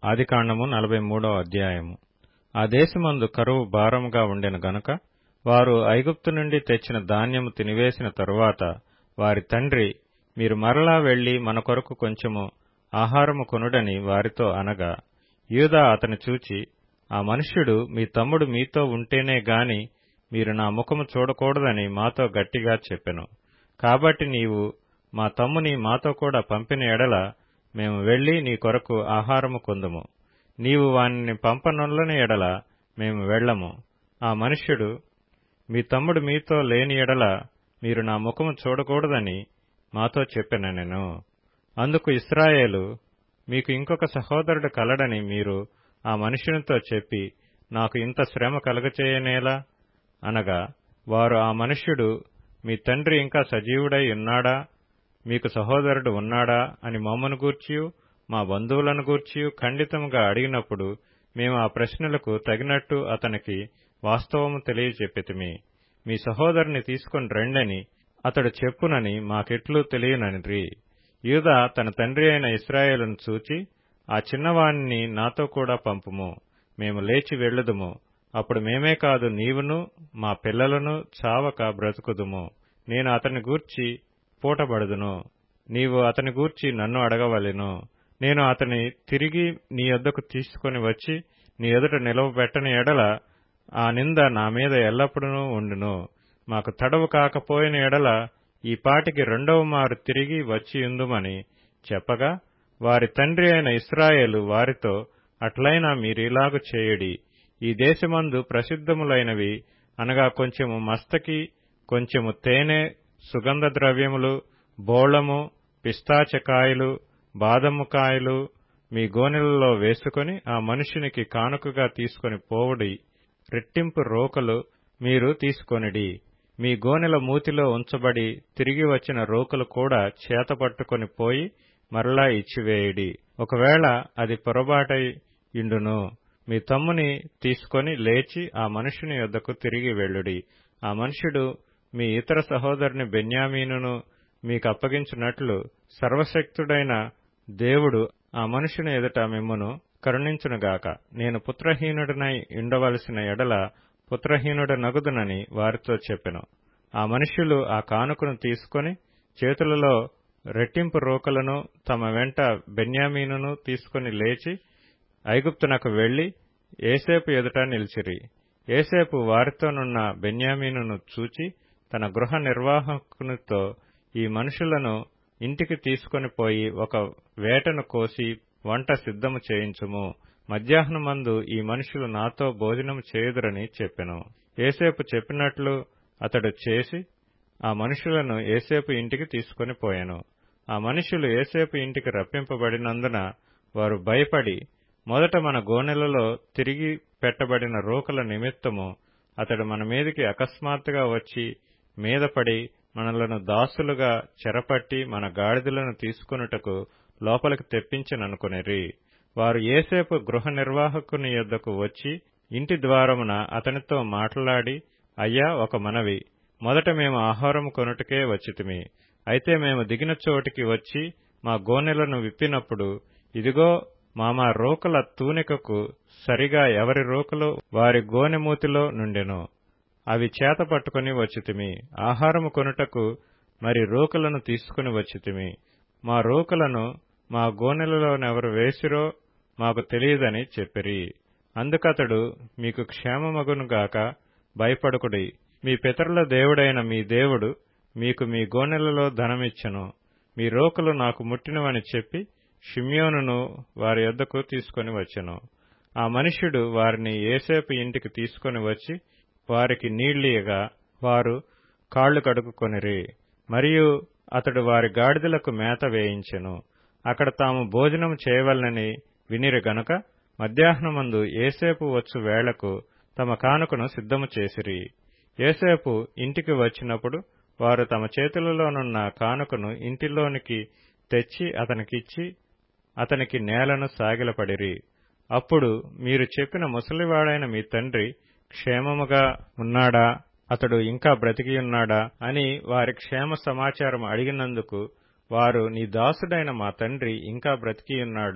ఆదికాండము నలభై మూడో అధ్యాయము ఆ దేశమందు కరువు భారముగా ఉండెను గనుక వారు ఐగుప్తు నుండి తెచ్చిన ధాన్యము తినివేసిన తరువాత వారి తండ్రి మీరు మరలా వెళ్లి మన కొరకు కొంచెము ఆహారము కొనుడని వారితో అనగా యూదా అతని చూచి ఆ మనుష్యుడు మీ తమ్ముడు మీతో ఉంటేనే గాని మీరు నా ముఖము చూడకూడదని మాతో గట్టిగా చెప్పెను కాబట్టి నీవు మా తమ్ముని మాతో కూడా పంపిన ఎడల మేము వెళ్లి నీ కొరకు ఆహారము కొందుము నీవు వానిని పంపనొల్లని ఎడల మేము వెళ్ళము ఆ మనుష్యుడు మీ తమ్ముడు మీతో లేని ఎడల మీరు నా ముఖము చూడకూడదని మాతో చెప్పెననెను అందుకు ఇస్రాయేలు మీకు ఇంకొక సహోదరుడు కలడని మీరు ఆ మనుష్యునితో చెప్పి నాకు ఇంత శ్రమ కలగచేయనేలా అనగా వారు ఆ మనుష్యుడు మీ తండ్రి ఇంకా సజీవుడై ఉన్నాడా మీకు సహోదరుడు ఉన్నాడా అని మమ్మను గూర్చియు మా బంధువులను గూర్చియు ఖండితముగా అడిగినప్పుడు మేము ఆ ప్రశ్నలకు తగినట్టు అతనికి వాస్తవము తెలియచెప్పితిమి మీ సహోదరుని తీసుకుని రండని అతడు చెప్పునని మాకెట్లు తెలియననిరి యూదా తన తండ్రి అయిన ఇస్రాయేలును చూచి ఆ చిన్నవాణ్ణి నాతో కూడా పంపుము మేము లేచి వెళ్ళుదుము అప్పుడు మేమే కాదు నీవును మా పిల్లలను చావక బ్రతుకుదుము నేను అతని గూర్చి పూటబడుదును నీవు అతని గూర్చి నన్ను అడగవలెను నేను అతని తిరిగి నీ యొద్దకు తీసుకుని వచ్చి నీ ఎదుట నిలవబెట్టని ఎడల ఆ నింద నా మీద ఎల్లప్పుడూ ఉండును మాకు తడవు కాకపోయిన ఎడల ఈ పాటికి రెండవ మారు తిరిగి వచ్చి ఉందుమని చెప్పగా వారి తండ్రి అయిన ఇస్రాయేలు వారితో అట్లైనా మీరిలాగు చేయుడి ఈ దేశమందు ప్రసిద్ధములైనవి అనగా కొంచెము మస్తకి కొంచెము తేనె సుగంధ ద్రవ్యములు బోళము పిస్తాచకాయలు బాదము కాయలు మీ గోనెలలో వేసుకుని ఆ మనుషునికి కానుకగా తీసుకుని పోవుడి రెట్టింపు రోకలు మీరు తీసుకొనిడి మీ గోనెల మూతిలో ఉంచబడి తిరిగి వచ్చిన రోకలు కూడా చేత పట్టుకొని పోయి మరలా ఇచ్చివేయుడి ఒకవేళ అది పొరబాటై ఇండును మీ తమ్ముని తీసుకొని లేచి ఆ మనుషుని యొద్దకు తిరిగి వెళ్ళుడి ఆ మనుషుడు మీ ఇతర సహోదరుని బెన్యామీనును మీకు అప్పగించినట్లు సర్వశక్తుడైన దేవుడు ఆ మనుషుని ఎదుట మిమ్మును కరుణించునుగాక నేను పుత్రహీనుడనై ఉండవలసిన ఎడల పుత్రహీనుడ నగుదునని వారితో చెప్పెను ఆ మనుష్యులు ఆ కానుకను తీసుకొని చేతులలో రెట్టింపు రోకలను తమ వెంట బెన్యామీనును తీసుకుని లేచి ఐగుప్తునకు వెళ్లి ఏసేపు ఎదుట నిలిచిరి ఏసేపు వారితోనున్న బెన్యామీనును చూచి తన గృహ నిర్వాహకునితో ఈ మనుషులను ఇంటికి తీసుకొని పోయి ఒక వేటను కోసి వంట సిద్ధము చేయించుము మధ్యాహ్నమందు ఈ మనుషులు నాతో భోజనం చేయుదురని చెప్పెను ఏసేపు చెప్పినట్లు అతడు చేసి ఆ మనుషులను ఏసేపు ఇంటికి తీసుకొని పోయెను ఆ మనుషులు ఏసేపు ఇంటికి రప్పింపబడినందున వారు భయపడి మొదట మన గోనెలలో తిరిగి పెట్టబడిన రోకల నిమిత్తము అతడు మన మీదికి అకస్మాత్తుగా వచ్చి మీదపడి మనలను దాసులుగా చెరపట్టి మన గాడిదలను తీసుకొనుటకు లోపలికి తెప్పించననుకొనిరి వారు ఏసేపు గృహ నిర్వాహకుని యొద్దకు వచ్చి ఇంటి ద్వారమున అతనితో మాట్లాడి అయ్యా ఒక మనవి మొదట మేము ఆహారం కొనుటకే వచ్చితిమి అయితే మేము దిగిన చోటికి వచ్చి మా గోనెలను విప్పినప్పుడు ఇదిగో మామా రోకల తూనికకు సరిగా ఎవరి రోకలు వారి గోనెమూతిలో నుండెను అవి చేత పట్టుకుని వచ్చితిమి ఆహారము కొనుటకు మరి రోకలను తీసుకుని వచ్చితిమి మా రోకలను మా గోనెలలోనెవరు వేసిరో మాకు తెలియదని చెప్పిరి అందుకతడు మీకు క్షేమమగునుగాక భయపడుకుడి మీ పితరుల దేవుడైన మీ దేవుడు మీకు మీ గోనెలలో ధనమిచ్చెను మీ రోకలు నాకు ముట్టినవని చెప్పి షిమ్యోనును వారి యొద్దకు తీసుకొని వచ్చెను ఆ మనుష్యుడు వారిని ఏసేపు ఇంటికి తీసుకొని వచ్చి వారికి నీళ్లియగా వారు కాళ్లు కడుక్కుకొనిరి మరియు అతడు వారి గాడిదలకు మేత వేయించెను అక్కడ తాము భోజనం చేయవలనని వినిరి గనుక మధ్యాహ్నమందు ఏసేపు వచ్చు వేళకు తమ కానుకను సిద్ధము చేసిరి ఏసేపు ఇంటికి వచ్చినప్పుడు వారు తమ చేతులలోనున్న కానుకను ఇంటిలోనికి తెచ్చి అతనికిచ్చి అతనికి నేలను సాగిలపడిరి అప్పుడు మీరు చెప్పిన ముసలివాడైన మీ తండ్రి క్షేమముగా ఉన్నాడా అతడు ఇంకా బ్రతికియున్నాడా అని వారి క్షేమ సమాచారం అడిగినందుకు వారు నీ దాసుడైన మా తండ్రి ఇంకా బ్రతికియున్నాడు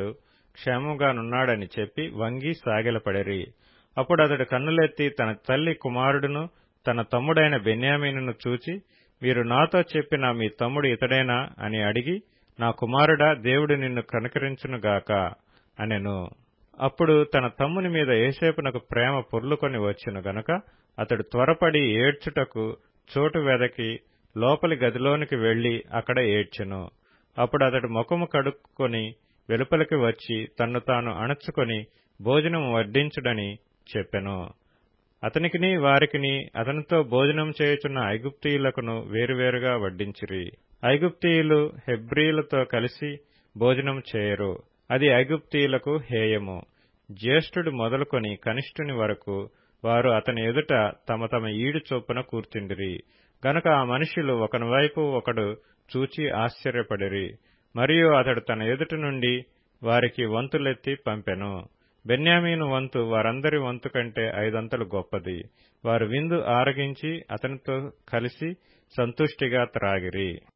క్షేమంగానున్నాడని చెప్పి వంగి సాగిలపడిరి అప్పుడు అతడు కన్నులెత్తి తన తల్లి కుమారుడును తన తమ్ముడైన బెన్యామీనును చూచి మీరు నాతో చెప్పిన మీ తమ్ముడు ఇతడేనా అని అడిగి నా కుమారుడా దేవుడు నిన్ను కనికరించునుగాక అనెను అప్పుడు తన తమ్ముని మీద ఏసేపునకు ప్రేమ పొర్లుకొని వచ్చెను గనుక అతడు త్వరపడి ఏడ్చుటకు చోటు వెదకి లోపలి గదిలోనికి వెళ్లి అక్కడ ఏడ్చెను అప్పుడు అతడు ముఖము కడుక్కొని వెలుపలికి వచ్చి తన్ను తాను అణచుకొని భోజనం వడ్డించుడని చెప్పెను అతనికిని వారికిని అతనితో భోజనం చేయుచున్న ఐగుప్తీయులకును వేరువేరుగా వడ్డించిరి ఐగుప్తీయులు హెబ్రీలతో కలిసి భోజనం చేయరు అది ఐగుప్తీయులకు హేయము జ్యేష్ఠుడు మొదలుకొని కనిష్ఠుని వరకు వారు అతని ఎదుట తమ తమ ఈడు చొప్పున కూర్చుండిరి గనుక ఆ మనుషులు ఒకని వైపు ఒకడు చూచి ఆశ్చర్యపడిరి మరియు అతడు తన ఎదుట నుండి వారికి వంతులెత్తి పంపెను బెన్యామీను వంతు వారందరి వంతు కంటే ఐదంతలు గొప్పది వారు విందు ఆరగించి అతనితో కలిసి సంతుష్టిగా త్రాగిరి